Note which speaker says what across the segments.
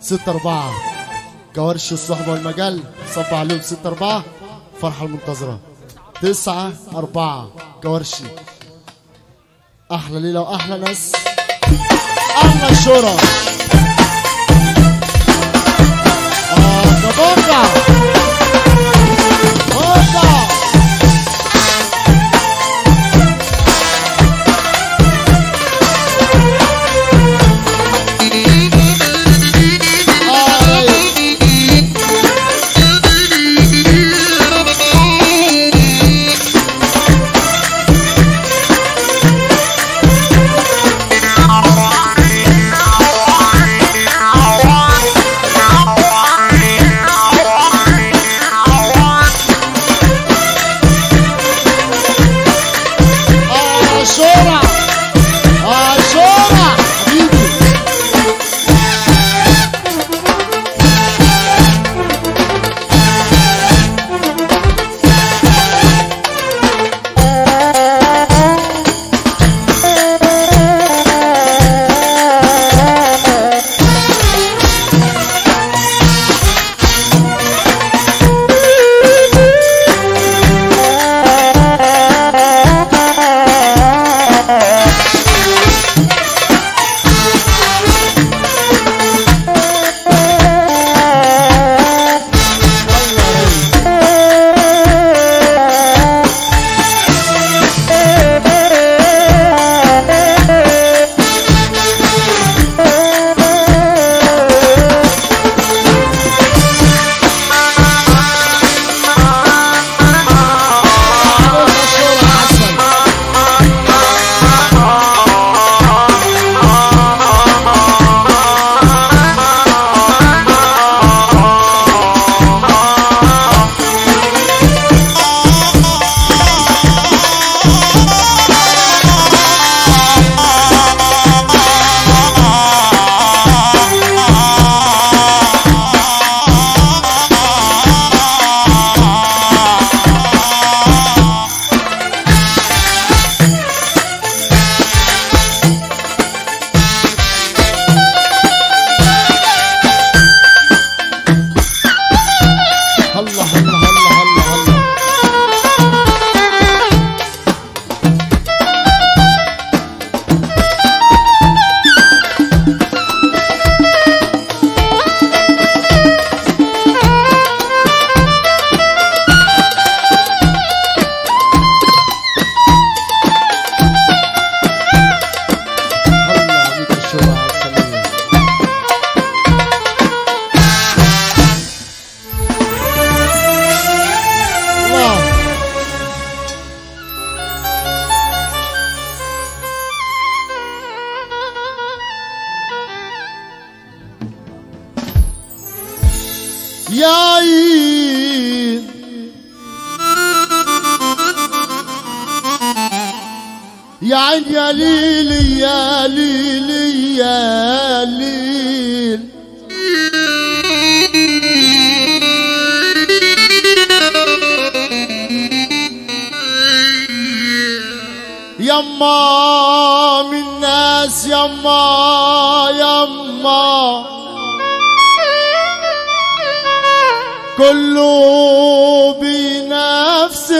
Speaker 1: ستة أربعة كورش الصحبة والمجال صب عليهم ستة أربعة فرحة المنتظرة تسعة أربعة كورشي أحلى ليلة وأحلى ناس أحلى شورى آه ده بقع بقع آه آه شورى آه شورى حبيبي يا شورى عسل هلا هلا هلا هلا هلا هلا عليك يا شورى عسلية الله يا عين يا عين يا ليل يا ليل يا ليل يما من ناس يما يما كله بنفس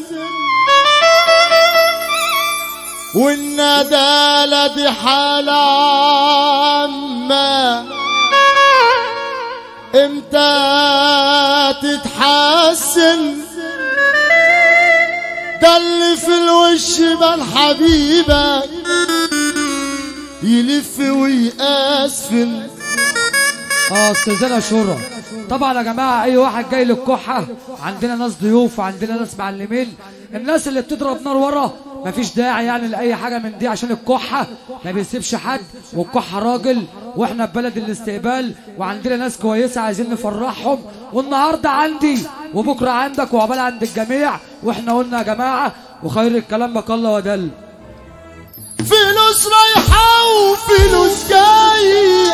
Speaker 1: والندالة دي حالة عامة امتى تتحسن ده اللي في الوش بان حبيبك يلف ويقاسفن
Speaker 2: اه استاذنا شورى طبعا يا جماعه اي واحد جاي للكحه عندنا ناس ضيوف وعندنا ناس معلمين الناس اللي بتضرب نار ورا مفيش داعي يعني لاي حاجه من دي عشان الكحه ما بيسيبش حد والكحه راجل واحنا في بلد الاستقبال وعندنا ناس كويسه عايزين نفرحهم والنهارده عندي وبكره عندك وعقبال عند الجميع واحنا قلنا يا جماعه وخير الكلام بك الله ودل
Speaker 1: فلوس رايحة وفلوس جاية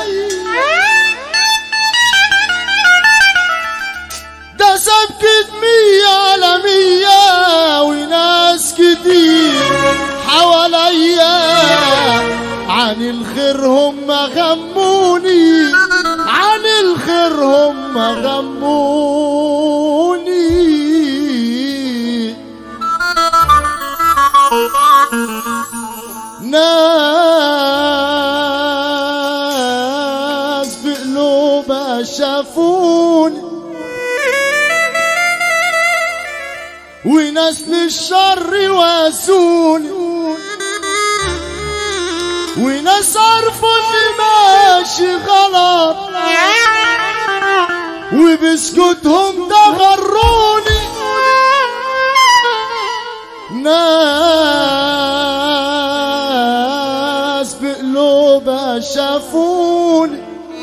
Speaker 1: ده سبكة مية على مية وناس كتير حواليا عن عن الخير هم غموني عن الخير هم غموني ناس بقلوبها شافوني وناس للشر واسوني وناس عرفوا اني ماشي غلط وبسكوتهم ده غروني ناس بقلوبها شافوني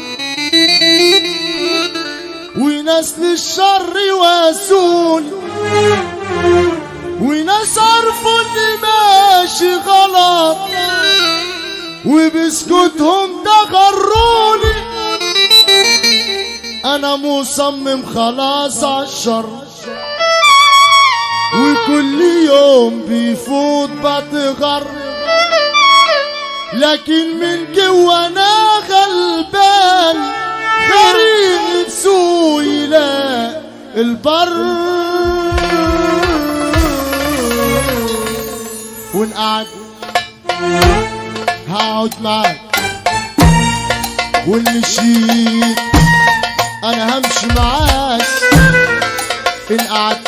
Speaker 1: وناس للشر واسوني وناس عرفوا اني ماشي غلط وبسكوتهم ده غروني انا مصمم خلاص عالشر وكل يوم بيفوت بتغر لكن من جوا انا غلبان غريب بسويلة البر ونقعد هقعد معاك واللي شيك انا همشي معاك ان قعدت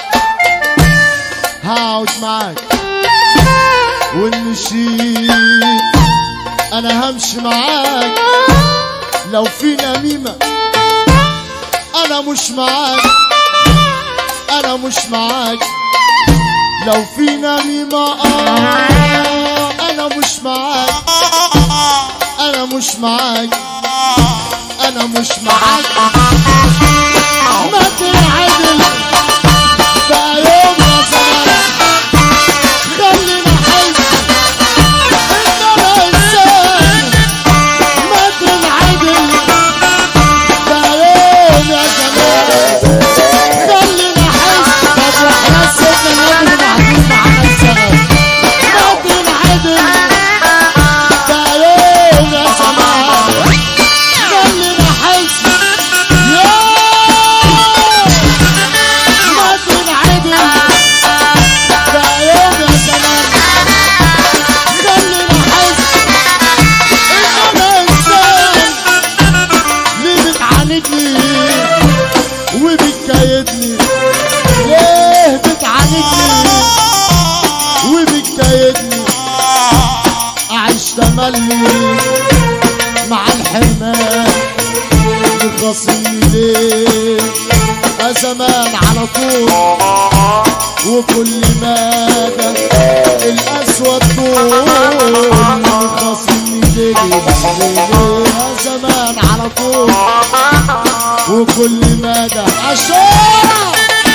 Speaker 1: هقعد معاك واللي شيك انا همشي معاك لو في نميمة انا مش معاك انا مش معاك لو في نميمة آه انا مش معاك انا مش معاك انا مش معاك ما تنعدل بقى يوم يا زمان خلينا احس ان انا انسان ما تنعدل بقى يوم يا زمان خلينا احس طب واحنا سيبنا النبي معدول معانا السنة ما تنعدل بقى يوم يا زمان خلينا احس يا ما تنعدل بقى يوم يا زمان خلينا احس ان انا انسان ليه بتعاندني وبتكايدني ليه بتعاندني وبتكايدني اعيش تملي مع الحرمان مخاصمني ليه يا زمان على طول وكل مدى الأسود طول مخاصمني ليه ليه يا زمان على طول وكل مدى أشارة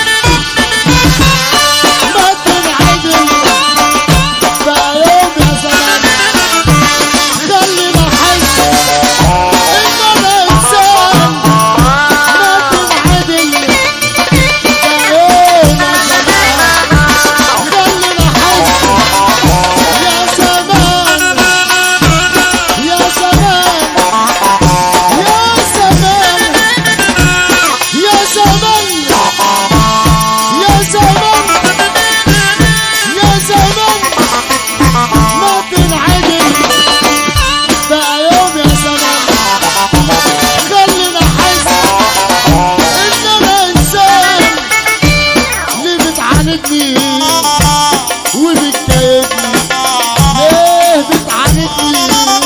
Speaker 1: ما تنعدل بقى يوم يا زمان خلينا احس ان انا انسان ما تنعدل بقى يوم يا زمان خلينا احس يا زمان يا زمان يا زمان يا زمان يا زمان يا زمان ما تنعدل بقى يوم يا زمان خلينا احس ان انا انسان ليه بتعاندني وبتكايدني ليه بتعاندني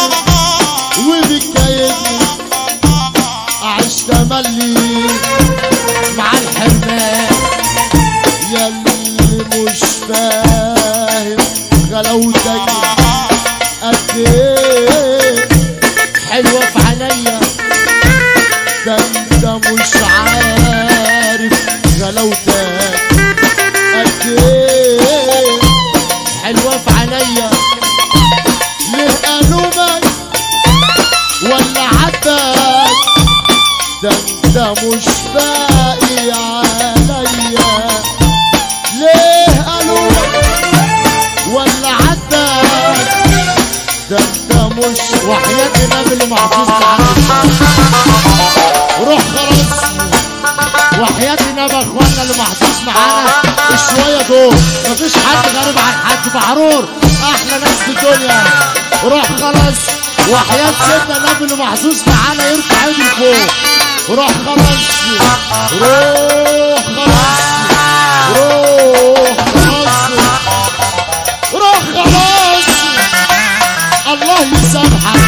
Speaker 1: وبتكايدني اعيش تملي مع الحرمان ياللي مش فاهم غلاوتك قد ايه حلوه في عينيا ده انت مش عارف غلاوتك قد ايه حلوه في عينيا ليه الومك ولا عدك ده انت مش باقي عليا ليه الومك ولا عدك ده انت مش وحياة النبي اللي محفوظ معانا روح خلاص وحياة النبي يا اخوانا اللي محفوظ معانا الشوية دول مفيش حد غريب عن حد بحرور احلى ناس في الدنيا روح خلاص وحياة سيدنا النبي اللي محظوظ معانا يرفع ايده لفوق روح خلاص روح خلاص روح خلاص روح خلاص الله يسامحك